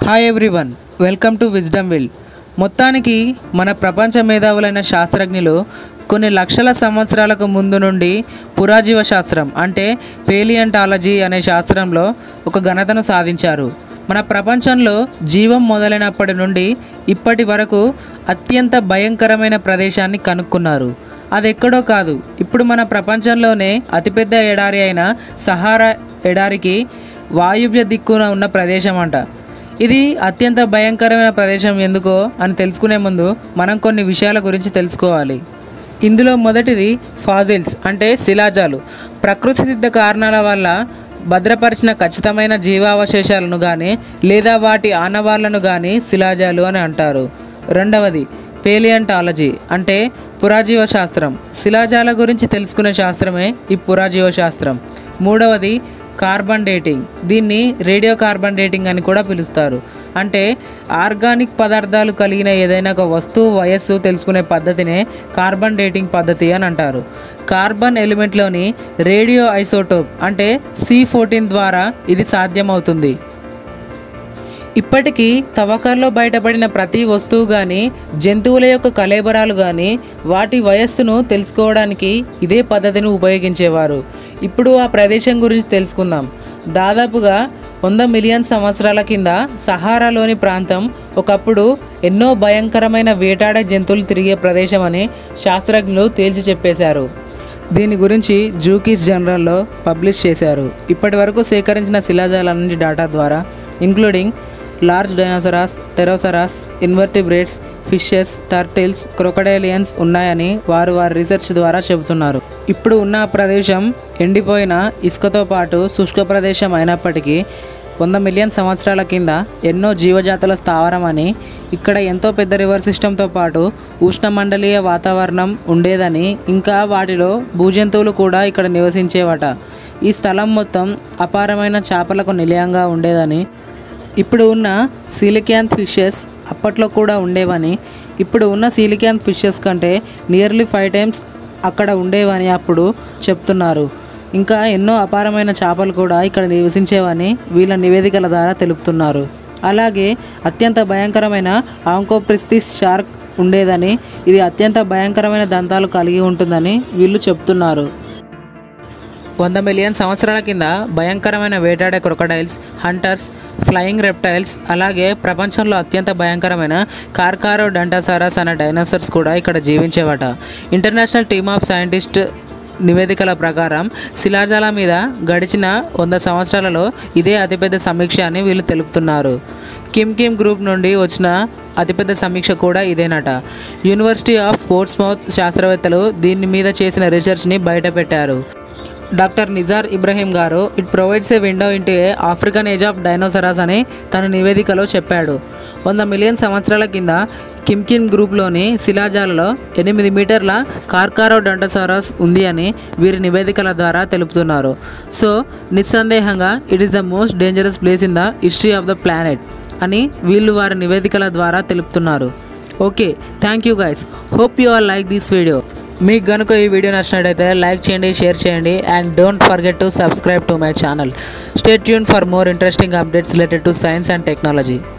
hi everyone welcome to wisdom will మొత్తానికి మన ప్రపంచ మేధావులైన శాస్త్రజ్ఞులు కొన్ని లక్షల సంవత్సరాలకు ముందు నుండి పురాజీవ శాస్త్రం అంటే పేలియంటాలజీ అనే శాస్త్రంలో ఒక ఘనతను సాధించారు మన ప్రపంచంలో జీవం మొదలైనప్పటి నుండి ఇప్పటి వరకు అత్యంత భయంకరమైన ప్రదేశాన్ని కనుక్కున్నారు అది ఎక్కడో కాదు ఇప్పుడు మన ప్రపంచంలోనే అతిపెద్ద ఎడారి అయిన సహారా ఎడారికి వాయువ్య దిక్కున ఉన్న ప్రదేశం అంట ఇది అత్యంత భయంకరమైన ప్రదేశం ఎందుకో అని తెలుసుకునే ముందు మనం కొన్ని విషయాల గురించి తెలుసుకోవాలి ఇందులో మొదటిది ఫాజిల్స్ అంటే శిలాజాలు ప్రకృతి సిద్ధ కారణాల వల్ల భద్రపరిచిన ఖచ్చితమైన జీవావశేషాలను కానీ లేదా వాటి ఆనవాళ్లను కానీ శిలాజాలు అని అంటారు రెండవది పేలియంటాలజీ అంటే పురాజీవ శాస్త్రం శిలాజాల గురించి తెలుసుకునే శాస్త్రమే ఈ పురాజీవ శాస్త్రం మూడవది కార్బన్ డేటింగ్ దీన్ని రేడియో కార్బన్ డేటింగ్ అని కూడా పిలుస్తారు అంటే ఆర్గానిక్ పదార్థాలు కలిగిన ఏదైనా ఒక వస్తువు వయస్సు తెలుసుకునే పద్ధతినే కార్బన్ డేటింగ్ పద్ధతి అని అంటారు కార్బన్ ఎలిమెంట్లోని రేడియో ఐసోటోప్ అంటే సి ఫోర్టీన్ ద్వారా ఇది సాధ్యమవుతుంది ఇప్పటికీ తవ్వకాల్లో బయటపడిన ప్రతి వస్తువు కానీ జంతువుల యొక్క కలేబరాలు కానీ వాటి వయస్సును తెలుసుకోవడానికి ఇదే పద్ధతిని ఉపయోగించేవారు ఇప్పుడు ఆ ప్రదేశం గురించి తెలుసుకుందాం దాదాపుగా వంద మిలియన్ సంవత్సరాల కింద సహారాలోని ప్రాంతం ఒకప్పుడు ఎన్నో భయంకరమైన వేటాడే జంతువులు తిరిగే ప్రదేశం అని శాస్త్రజ్ఞులు తేల్చి చెప్పేశారు దీని గురించి జూకీస్ జనరల్లో పబ్లిష్ చేశారు ఇప్పటి వరకు సేకరించిన శిలాజాలన్నింటి డేటా ద్వారా including large dinosaurs pterosaurs invertebrates fishes turtles crocodilians ఉన్నాయని వారు వారి రీసెర్చ్ ద్వారా చెబుతున్నారు ఇప్పుడు ఉన్న ఆ ప్రదేశం ఎండిపోయిన ఇసుకతో పాటు శుష్క ప్రదేశం అయినప్పటికీ వంద మిలియన్ సంవత్సరాల కింద ఎన్నో జీవజాతుల స్థావరం అని ఇక్కడ ఎంతో పెద్ద రివర్ సిస్టంతో పాటు ఉష్ణమండలీయ వాతావరణం ఉండేదని ఇంకా వాటిలో భూజంతువులు కూడా ఇక్కడ నివసించేవట ఈ స్థలం మొత్తం అపారమైన చేపలకు నిలయంగా ఉండేదని ఇప్పుడు ఉన్న సీలిక్యాంత్ ఫిషెస్ అప్పట్లో కూడా ఉండేవని ఇప్పుడు ఉన్న సీలిక్యాంత్ ఫిషెస్ కంటే నియర్లీ ఫైవ్ టైమ్స్ అక్కడ ఉండేవని అప్పుడు చెప్తున్నారు ఇంకా ఎన్నో అపారమైన చేపలు కూడా ఇక్కడ నివసించేవని వీళ్ళ నివేదికల ద్వారా తెలుపుతున్నారు అలాగే అత్యంత భయంకరమైన ఆంకోప్రిస్తిస్ షార్క్ ఉండేదని ఇది అత్యంత భయంకరమైన దంతాలు కలిగి ఉంటుందని వీళ్ళు చెప్తున్నారు వంద మిలియన్ సంవత్సరాల కింద భయంకరమైన వేటాడే క్రొకడైల్స్ హంటర్స్ ఫ్లయింగ్ రెప్టైల్స్ అలాగే ప్రపంచంలో అత్యంత భయంకరమైన కార్కారో డంటాసారస్ అనే డైనోసర్స్ కూడా ఇక్కడ జీవించేవట ఇంటర్నేషనల్ టీమ్ ఆఫ్ సైంటిస్ట్ నివేదికల ప్రకారం శిలాజాల మీద గడిచిన వంద సంవత్సరాలలో ఇదే అతిపెద్ద సమీక్ష అని వీళ్ళు తెలుపుతున్నారు కిమ్ కిమ్ గ్రూప్ నుండి వచ్చిన అతిపెద్ద సమీక్ష కూడా ఇదేనట యూనివర్సిటీ ఆఫ్ పోర్ట్స్మౌత్ శాస్త్రవేత్తలు దీని మీద చేసిన రీసెర్చ్ని బయటపెట్టారు డాక్టర్ నిజార్ ఇబ్రహీం గారు it provides a window into a African age of dinosaurs అని తన నివేదికలో చెప్పాడు వంద మిలియన్ సంవత్సరాల కింద కిమ్కిన్ గ్రూప్లోని శిలాజాలలో ఎనిమిది మీటర్ల కార్కారో డంటసారస్ ఉంది అని వీరి నివేదికల ద్వారా తెలుపుతున్నారు సో నిస్సందేహంగా it is the most dangerous place in the history of the planet అని వీళ్ళు వారి నివేదికల ద్వారా తెలుపుతున్నారు okay thank you guys hope you are like this video మీకు కనుక ఈ వీడియో నచ్చినట్టయితే లైక్ చేయండి షేర్ చేయండి and don't forget to subscribe to my channel stay tune for more interesting updates related to science and technology